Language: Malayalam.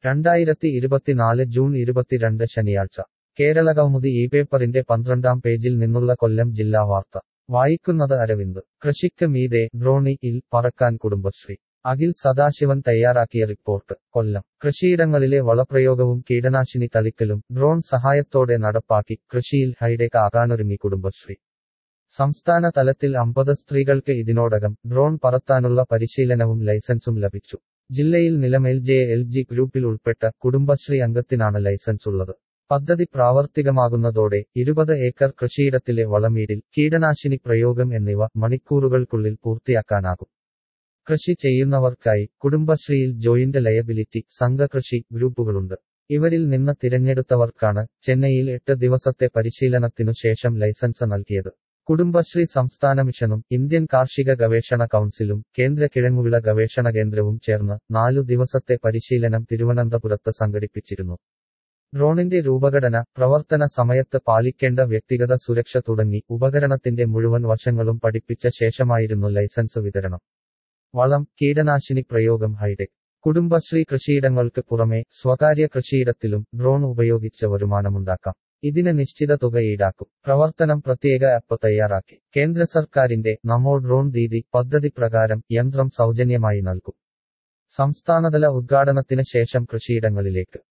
രണ്ടായിരത്തി ഇരുപത്തിനാല് ജൂൺ ഇരുപത്തിരണ്ട് ശനിയാഴ്ച കേരള കൗമുദി ഈ പേപ്പറിന്റെ പന്ത്രണ്ടാം പേജിൽ നിന്നുള്ള കൊല്ലം ജില്ലാ വാർത്ത വായിക്കുന്നത് അരവിന്ദ് കൃഷിക്ക് മീതെ ഡ്രോണി ഇൽ പറക്കാൻ കുടുംബശ്രീ അഖിൽ സദാശിവൻ തയ്യാറാക്കിയ റിപ്പോർട്ട് കൊല്ലം കൃഷിയിടങ്ങളിലെ വളപ്രയോഗവും കീടനാശിനി തളിക്കലും ഡ്രോൺ സഹായത്തോടെ നടപ്പാക്കി കൃഷിയിൽ ഹൈടെക് ആകാനൊരുങ്ങി കുടുംബശ്രീ സംസ്ഥാന തലത്തിൽ അമ്പത് സ്ത്രീകൾക്ക് ഇതിനോടകം ഡ്രോൺ പറത്താനുള്ള പരിശീലനവും ലൈസൻസും ലഭിച്ചു ജില്ലയിൽ നിലമേൽ ജെ എൽ ജി ഗ്രൂപ്പിൽ ഉൾപ്പെട്ട കുടുംബശ്രീ അംഗത്തിനാണ് ലൈസൻസ് ഉള്ളത് പദ്ധതി പ്രാവർത്തികമാകുന്നതോടെ ഇരുപത് ഏക്കർ കൃഷിയിടത്തിലെ വളമീടിൽ കീടനാശിനി പ്രയോഗം എന്നിവ മണിക്കൂറുകൾക്കുള്ളിൽ പൂർത്തിയാക്കാനാകും കൃഷി ചെയ്യുന്നവർക്കായി കുടുംബശ്രീയിൽ ജോയിന്റ് ലയബിലിറ്റി സംഘകൃഷി ഗ്രൂപ്പുകളുണ്ട് ഇവരിൽ നിന്ന് തിരഞ്ഞെടുത്തവർക്കാണ് ചെന്നൈയിൽ എട്ട് ദിവസത്തെ പരിശീലനത്തിനു ശേഷം ലൈസൻസ് നൽകിയത് കുടുംബശ്രീ സംസ്ഥാന മിഷനും ഇന്ത്യൻ കാർഷിക ഗവേഷണ കൗൺസിലും കേന്ദ്ര കിഴങ്ങുവിള ഗവേഷണ കേന്ദ്രവും ചേർന്ന് നാലു ദിവസത്തെ പരിശീലനം തിരുവനന്തപുരത്ത് സംഘടിപ്പിച്ചിരുന്നു ഡ്രോണിന്റെ രൂപഘടന പ്രവർത്തന സമയത്ത് പാലിക്കേണ്ട വ്യക്തിഗത സുരക്ഷ തുടങ്ങി ഉപകരണത്തിന്റെ മുഴുവൻ വശങ്ങളും പഠിപ്പിച്ച ശേഷമായിരുന്നു ലൈസൻസ് വിതരണം വളം കീടനാശിനി പ്രയോഗം ഹൈടെക് കുടുംബശ്രീ കൃഷിയിടങ്ങൾക്ക് പുറമെ സ്വകാര്യ കൃഷിയിടത്തിലും ഡ്രോൺ ഉപയോഗിച്ച് വരുമാനമുണ്ടാക്കാം ഇതിന് നിശ്ചിത തുക ഈടാക്കും പ്രവർത്തനം പ്രത്യേക ആപ്പ് തയ്യാറാക്കി കേന്ദ്ര സർക്കാരിന്റെ നമോ ഡ്രോൺ ദീദി പദ്ധതി പ്രകാരം യന്ത്രം സൗജന്യമായി നൽകും സംസ്ഥാനതല ഉദ്ഘാടനത്തിന് ശേഷം കൃഷിയിടങ്ങളിലേക്ക്